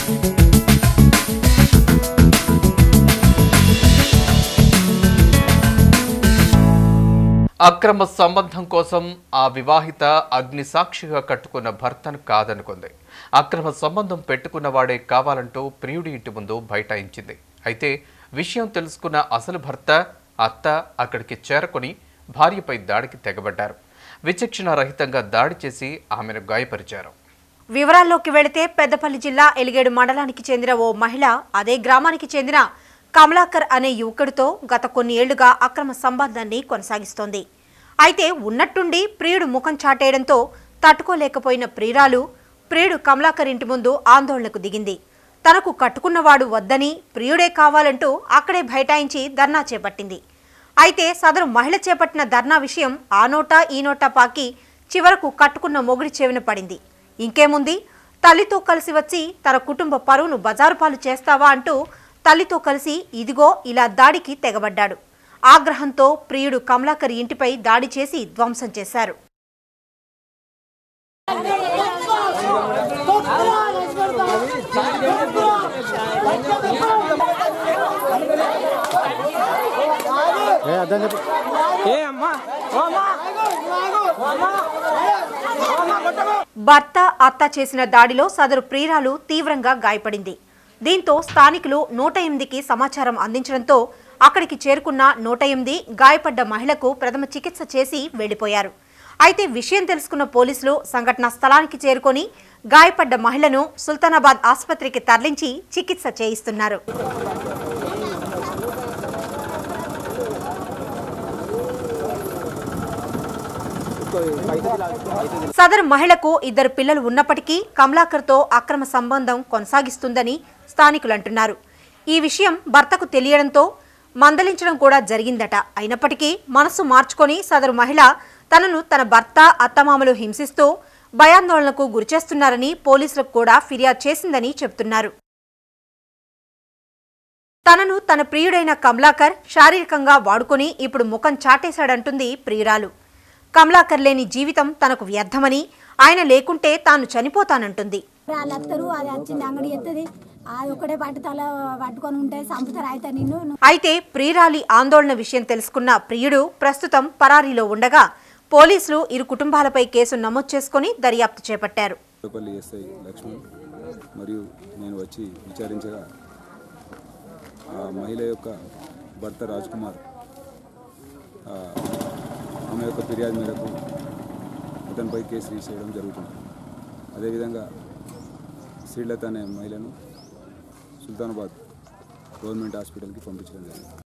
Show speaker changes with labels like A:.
A: అక్రమ సంబంధం కోసం ఆ వివాహిత అగ్ని సాక్షిగా కట్టుకున్న భర్తను కాదనుకుంది అక్రమ సంబంధం పెట్టుకున్న వాడే కావాలంటూ ప్రియుడి ఇంటి ముందు బైఠాయించింది అయితే విషయం తెలుసుకున్న అసలు భర్త అత్త అక్కడికి చేరుకొని భార్యపై దాడికి తెగబడ్డారు విచక్షణ రహితంగా దాడి చేసి ఆమెను గాయపరిచారు
B: వివరాల్లోకి వెళితే పెద్దపల్లి జిల్లా ఎలిగేడు మండలానికి చెందిన ఓ మహిళ అదే గ్రామానికి చెందిన కమలాకర్ అనే యువకుడితో గత కొన్ని ఏళ్లుగా అక్రమ సంబంధాన్ని కొనసాగిస్తోంది అయితే ఉన్నట్టుండి ప్రియుడు ముఖం చాటేయడంతో తట్టుకోలేకపోయిన ప్రియురాలు ప్రియుడు కమలాకర్ ఇంటి ముందు ఆందోళనకు దిగింది తనకు కట్టుకున్నవాడు వద్దని ప్రియుడే కావాలంటూ అక్కడే బైఠాయించి ధర్నా చేపట్టింది అయితే సదరు మహిళ చేపట్టిన ధర్నా విషయం ఆ నోటా ఈ నోటా పాకి చివరకు కట్టుకున్న మొగుడి చెవిన పడింది ఇంకేముంది తల్లితో కలిసి వచ్చి తన కుటుంబ పరువును బజారు పాలు చేస్తావా అంటూ తల్లితో కలిసి ఇదిగో ఇలా దాడికి తెగబడ్డాడు ఆగ్రహంతో ప్రియుడు కమలాకర్ ఇంటిపై దాడి చేసి ధ్వంసం చేశారు
C: ఏ అమ్మా ఓ అమ్మా ఓ అమ్మా
B: భర్త అత్త చేసిన దాడిలో సదరు ప్రియురాలు తీవ్రంగా గాయపడింది దీంతో స్థానికులు నూట ఎనిమిదికి సమాచారం అందించడంతో అక్కడికి చేరుకున్న నూట ఎనిమిది గాయపడ్డ మహిళకు ప్రథమ చికిత్స చేసి వెళ్లిపోయారు అయితే విషయం తెలుసుకున్న పోలీసులు సంఘటనా స్థలానికి చేరుకొని గాయపడ్డ మహిళను సుల్తానాబాద్ ఆసుపత్రికి తరలించి చికిత్స చేయిస్తున్నారు సదరు మహిళకు ఇద్దరు పిల్లలు ఉన్నప్పటికీ కమలాకర్తో అక్రమ సంబంధం కొనసాగిస్తుందని స్థానికులు అంటున్నారు ఈ విషయం భర్తకు తెలియడంతో మందలించడం కూడా జరిగిందట అయినప్పటికీ మనసు మార్చుకొని సదరు మహిళ తనను తన భర్త అత్తమామలు హింసిస్తూ భయాందోళనకు గురిచేస్తున్నారని పోలీసులకు కూడా ఫిర్యాదు చేసిందని చెబుతున్నారు తనను తన ప్రియుడైన కమలాకర్ శారీరకంగా వాడుకొని ఇప్పుడు ముఖం చాటేశాడంటుంది ప్రియురాలు కమలాకర్ లేని జీవితం తనకు వ్యర్థమని ఆయన లేకుంటే తాను చనిపోతానంటుంది
D: వాళ్ళు వస్తారు అది వచ్చింది అంగడి ఎత్తది అది ఒకటే పట్టు తల పట్టుకొని ఉంటే చంపుతారు అయితే నిన్ను నువ్వు
B: అయితే ప్రియురాలి ఆందోళన విషయం తెలుసుకున్న ప్రియుడు ప్రస్తుతం పరారీలో ఉండగా పోలీసులు ఇరు కుటుంబాలపై కేసు నమోదు చేసుకుని దర్యాప్తు చేపట్టారు
E: పేపర్లు ఎస్ఐ లక్ష్మణ్ మరియు నేను వచ్చి విచారించగా ఆ మహిళ యొక్క భర్త రాజ్ కుమార్ ఆ, ఆమె యొక్క ఫిర్యాదు మేరకు అతనిపై కేసు రిజిస్టర్ చేయడం జరుగుతుంది అదేవిధంగా శ్రీలత అనే మహిళను సుల్తానాబాద్ గవర్నమెంట్ హాస్పిటల్కి పంపించడం జరిగింది